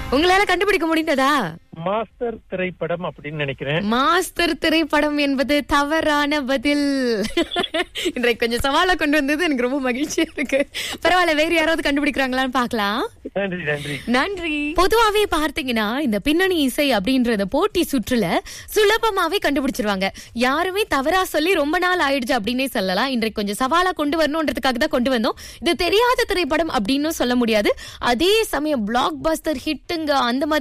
உங்களால கண்டுபிடிக்க முடிந்ததா மாஸ்டர் திரைப்படம் அப்படின்னு நினைக்கிறேன் மாஸ்டர் திரைப்படம் என்பது தவறான பதில் இன்றைக்கு கொஞ்சம் சவாலா கொண்டு வந்தது எனக்கு ரொம்ப மகிழ்ச்சியா இருக்கு பரவாயில்ல வேற யாராவது கண்டுபிடிக்கிறாங்களான்னு பார்க்கலாம் நன்றி நன்றி நன்றி பொதுவாவே பார்த்தீங்கன்னா இந்த பின்னணி இசை அப்படின்றத போட்டி சுற்றுல சுலபமாவே கண்டுபிடிச்சிருவாங்க யாருமே தவறா சொல்லி ரொம்ப நாள் ஆயிடுச்சு அப்படின்னே சொல்லலாம் இன்றைக்கு கொஞ்சம் சவாலா கொண்டு வரணும்ன்றதுக்காக தான் கொண்டு வந்தோம் இது தெரியாத திரைப்படம் அப்படின்னு சொல்ல முடியாது அதே சமயம் பிளாக் பஸ்டர் ஹிட்டுங்க அந்த மாதிரி